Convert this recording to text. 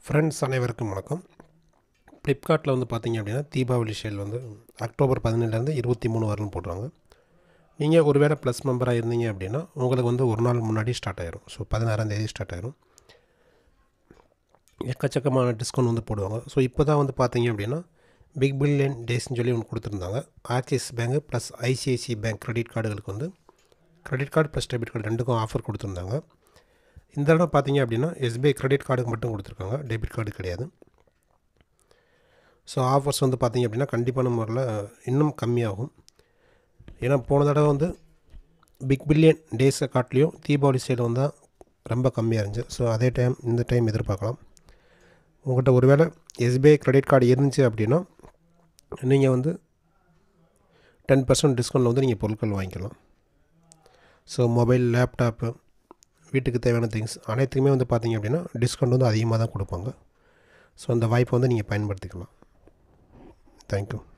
friends அனைவருக்கும் வணக்கம் ஃப்ளிப்கார்ட்டில் வந்து பார்த்தீங்க அப்படின்னா தீபாவளி சேல் வந்து அக்டோபர் பதினேழுலேருந்து இருபத்தி மூணு வரலும் போடுறாங்க நீங்கள் ஒருவேளை ப்ளஸ் மெம்பராக இருந்தீங்க அப்படின்னா உங்களுக்கு வந்து ஒரு நாள் முன்னாடி ஸ்டார்ட் ஆயிரும் ஸோ பதினாறாம் தேதி ஸ்டார்ட் ஆயிரும் எக்கச்சக்கமான டிஸ்கவுண்ட் வந்து போடுவாங்க ஸோ இப்போ தான் வந்து பார்த்தீங்க அப்படின்னா பிக் பில்லியன் டேஸ்னு சொல்லி ஒன்று கொடுத்துருந்தாங்க Axis bank plus ICICI bank credit கார்டுகளுக்கு வந்து credit card plus debit card ரெண்டுக்கும் ஆஃபர் கொடுத்துருந்தாங்க இந்த தடவை பார்த்தீங்க அப்படின்னா எஸ்பிஐ கிரெடிட் கார்டுக்கு மட்டும் கொடுத்துருக்காங்க டெபிட் கார்டு கிடையாது ஸோ ஆஃபர்ஸ் வந்து பார்த்தீங்க அப்படின்னா கண்டிப்பான முறையில் இன்னும் கம்மியாகும் ஏன்னா போன தடவை வந்து பிக் பில்லியன் டேஸை காட்டிலையும் தீபாவளி சேல் வந்து ரொம்ப கம்மியாக இருந்துச்சு ஸோ அதே டைம் இந்த டைம் எதிர்பார்க்கலாம் உங்கள்கிட்ட ஒருவேளை எஸ்பிஐ கிரெடிட் கார்டு இருந்துச்சு அப்படின்னா நீங்கள் வந்து டென் பர்சன்ட் டிஸ்கவுண்டில் வந்து நீங்கள் பொருட்கள் வாங்கிக்கலாம் ஸோ மொபைல் லேப்டாப்பு வீட்டுக்கு தேவையான திங்ஸ் அனைத்துக்குமே வந்து பார்த்தீங்க அப்படின்னா டிஸ்கவுண்ட் வந்து அதிகமாக தான் கொடுப்பாங்க ஸோ அந்த வாய்ப்பை வந்து நீங்கள் பயன்படுத்திக்கலாம் தேங்க்யூ